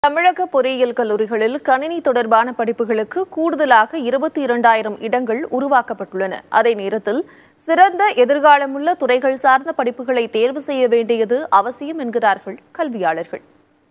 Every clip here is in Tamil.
தமிழக பொறியியல் கல்லூரிகளில் கணினி தொடர்பான படிப்புகளுக்கு கூடுதலாக இருபத்தி இரண்டாயிரம் இடங்கள் உருவாக்கப்பட்டுள்ளன அதே நேரத்தில் சிறந்த எதிர்காலமுள்ள துறைகள் சார்ந்த படிப்புகளை தேர்வு செய்ய வேண்டியது அவசியம் என்கிறார்கள் கல்வியாளர்கள்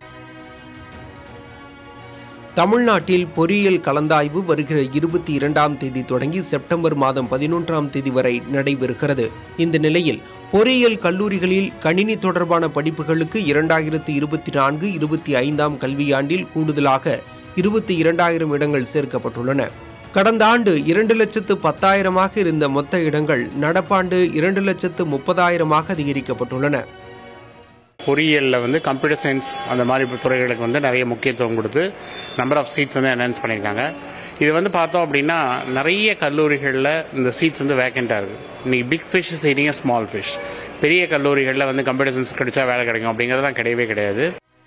தமிழ்நாட்டில் பொறியியல் கலந்தாய்வு வருகிற இருபத்தி இரண்டாம் தேதி தொடங்கி செப்டம்பர் மாதம் பதினொன்றாம் தேதி வரை நடைபெறுகிறது இந்த நிலையில் பொறியியல் கல்லூரிகளில் கணினி தொடர்பான படிப்புகளுக்கு இரண்டாயிரத்து இருபத்தி நான்கு இருபத்தி ஐந்தாம் கல்வியாண்டில் கூடுதலாக இருபத்தி இரண்டாயிரம் இடங்கள் சேர்க்கப்பட்டுள்ளன கடந்த ஆண்டு இரண்டு லட்சத்து பத்தாயிரமாக இருந்த மொத்த இடங்கள் நடப்பாண்டு இரண்டு லட்சத்து முப்பதாயிரமாக அதிகரிக்கப்பட்டுள்ளன பொறியியலில் வந்து கம்ப்யூட்டர் சயின்ஸ் அந்த மாதிரி துறைகளுக்கு வந்து நிறைய முக்கியத்துவம் கொடுத்து நம்பர் ஆஃப் சீட்ஸ் வந்து அனௌன்ஸ் பண்ணியிருக்காங்க இது வந்து பார்த்தோம் அப்படின்னா நிறைய கல்லூரிகளில் இந்த சீட்ஸ் வந்து வேக்கண்ட்டாக இருக்குது இன்னைக்கு பிக் ஃபிஷ் சீடிங்க ஸ்மால் ஃபிஷ் பெரிய கல்லூரிகளில் வந்து கம்ப்யூட்டர் சயின்ஸ் கிடைச்சா வேலை கிடைக்கும் அப்படிங்கிறதுலாம் கிடையவே கிடையாது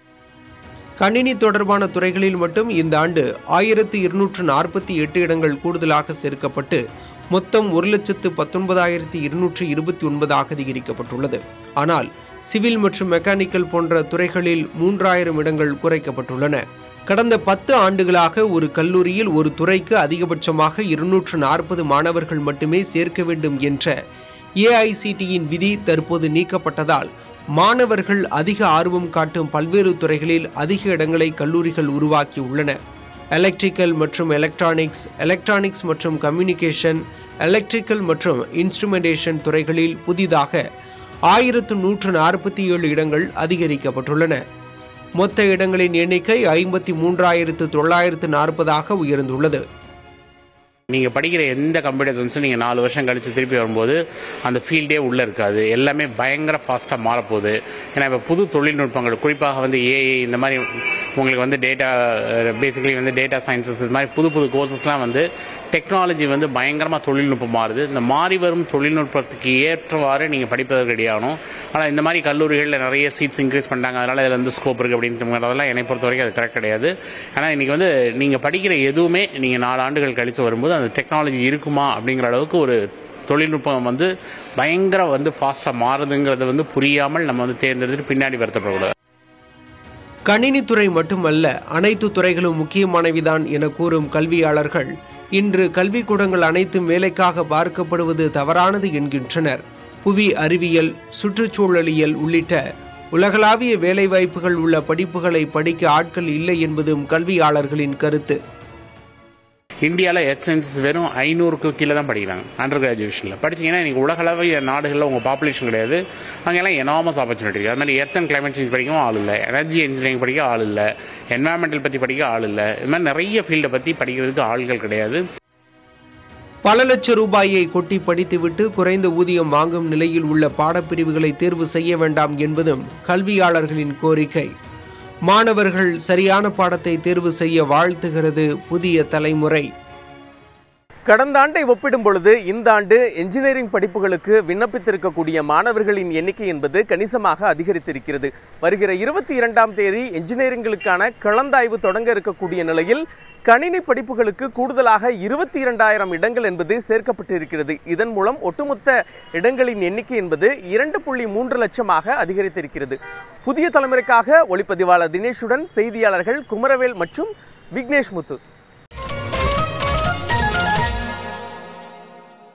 கணினி தொடர்பான துறைகளில் மட்டும் இந்த ஆண்டு ஆயிரத்து இருநூற்று நாற்பத்தி எட்டு இடங்கள் கூடுதலாக சேர்க்கப்பட்டு மொத்தம் ஒரு லட்சத்து பத்தொன்பதாயிரத்தி இருநூற்று இருபத்தி ஒன்பதாக அதிகரிக்கப்பட்டுள்ளது ஆனால் சிவில் மற்றும் மெக்கானிக்கல் போன்ற துறைகளில் மூன்றாயிரம் இடங்கள் குறைக்கப்பட்டுள்ளன கடந்த பத்து ஆண்டுகளாக ஒரு கல்லூரியில் ஒரு துறைக்கு அதிகபட்சமாக இருநூற்று நாற்பது மாணவர்கள் மட்டுமே சேர்க்க வேண்டும் என்ற ஏஐசிடியின் விதி தற்போது நீக்கப்பட்டதால் மாணவர்கள் அதிக ஆர்வம் காட்டும் பல்வேறு துறைகளில் அதிக இடங்களை கல்லூரிகள் உருவாக்கியுள்ளன எலக்ட்ரிக்கல் மற்றும் எலக்ட்ரானிக்ஸ் எலக்ட்ரானிக்ஸ் மற்றும் கம்யூனிகேஷன் எலக்ட்ரிக்கல் மற்றும் இன்ஸ்ட்ருமெண்டேஷன் துறைகளில் புதிதாக ஆயிரத்து நூற்று நாற்பத்தி ஏழு இடங்கள் அதிகரிக்கப்பட்டுள்ளன மொத்த இடங்களின் எண்ணிக்கை ஐம்பத்தி மூன்றாயிரத்து தொள்ளாயிரத்து நாற்பதாக உயர்ந்துள்ளது நீங்கள் படிக்கிற எந்த கம்ப்யூட்டர் சயின்ஸும் நீங்கள் நாலு வருஷம் கழித்து திருப்பி வரும்போது அந்த ஃபீல்டே உள்ளே இருக்காது எல்லாமே பயங்கர ஃபாஸ்ட்டாக மாறப்போகுது ஏன்னா இப்போ புது தொழில்நுட்பங்கள் குறிப்பாக வந்து ஏஐ இந்த மாதிரி உங்களுக்கு வந்து டேட்டா பேசிக்கலி வந்து டேட்டா சயின்சஸ் இது மாதிரி புது புது கோர்சஸ்லாம் வந்து டெக்னாலஜி வந்து பயங்கரமாக தொழில்நுட்பம் மாறுது இந்த மாறி வரும் தொழில்நுட்பத்துக்கு ஏற்றவாறு நீங்கள் படிப்பதற்கு ரெடி ஆகணும் ஆனால் இந்த மாதிரி கல்லூரிகளில் நிறைய சீட்ஸ் இன்க்ரீஸ் பண்ணிட்டாங்க அதனால் இதில் வந்து ஸ்கோப் இருக்குது அப்படின்றதெல்லாம் என்னை பொறுத்த வரைக்கும் அது கரெக்ட் கிடையாது ஆனால் இன்றைக்கி வந்து நீங்கள் படிக்கிற எதுவுமே நீங்கள் நாலு ஆண்டுகள் கழித்து வரும்போது அந்த டெக்னாலஜி இருக்குமா அப்படிங்கிற அளவுக்கு ஒரு தொழில்நுட்பம் வந்து பயங்கர வந்து ஃபாஸ்ட்டாக மாறுதுங்கிறது வந்து புரியாமல் நம்ம வந்து தேர்ந்தெடுத்துட்டு பின்னாடி வருத்தப்படக்கூடாது கணினித்துறை மட்டுமல்ல அனைத்து துறைகளும் முக்கியமானவிதான் என கூறும் கல்வியாளர்கள் இன்று கல்விக்கூடங்கள் அனைத்தும் வேலைக்காக பார்க்கப்படுவது தவறானது என்கின்றனர் புவி அறிவியல் சுற்றுச்சூழலியல் உள்ளிட்ட உலகளாவிய வேலைவாய்ப்புகள் உள்ள படிப்புகளை படிக்க ஆட்கள் இல்லை என்பதும் கல்வியாளர்களின் கருத்து இந்தியாவில் எர்த் சயின்சஸ் வெறும் ஐநூறுக்கு கீழே தான் படிக்கிறாங்க அண்டர் கிராஜுவேஷனில் படிச்சீங்கன்னா இன்னைக்கு உலகளவிய நாடுகளில் உங்கள் பாப்புலேஷன் கிடையாது அங்கெல்லாம் எனாமஸ் ஆப்பர்ச்சுனிட்டி இருக்குது அது மாதிரி எர்த் அண்ட் கிளைமேட் சேஞ்ச் படிக்கவும் ஆள் இல்லை எனர்ஜி இன்ஜினியரிங் படிக்க ஆள் இல்லை என்வாயன்மெண்டல் பற்றி படிக்க ஆள் இல்லை இது மாதிரி நிறைய ஃபீல்டை பற்றி படிக்கிறதுக்கு ஆள்கள் கிடையாது பல லட்சம் ரூபாயை கொட்டி படித்துவிட்டு குறைந்த ஊதியம் வாங்கும் நிலையில் உள்ள பாடப்பிரிவுகளை தேர்வு செய்ய வேண்டாம் என்பதும் கல்வியாளர்களின் கோரிக்கை மாணவர்கள் சரியான பாடத்தை தேர்வு செய்ய வாழ்த்துகிறது புதிய தலைமுறை கடந்த ஆண்டை ஒப்பிடும் பொழுது இந்த ஆண்டு என்ஜினியரிங் படிப்புகளுக்கு விண்ணப்பித்திருக்கக்கூடிய மாணவர்களின் எண்ணிக்கை என்பது கணிசமாக அதிகரித்திருக்கிறது வருகிற இருபத்தி இரண்டாம் தேதி என்ஜினியரிங்களுக்கான கலந்தாய்வு தொடங்க இருக்கக்கூடிய நிலையில் கணினி படிப்புகளுக்கு கூடுதலாக இருபத்தி இரண்டாயிரம் இடங்கள் என்பது சேர்க்கப்பட்டிருக்கிறது இதன் மூலம் ஒட்டுமொத்த இடங்களின் எண்ணிக்கை என்பது இரண்டு புள்ளி மூன்று லட்சமாக அதிகரித்திருக்கிறது புதிய தலைமுறைக்காக ஒளிப்பதிவாளர் தினேஷுடன் செய்தியாளர்கள் குமரவேல் மற்றும் விக்னேஷ் முத்து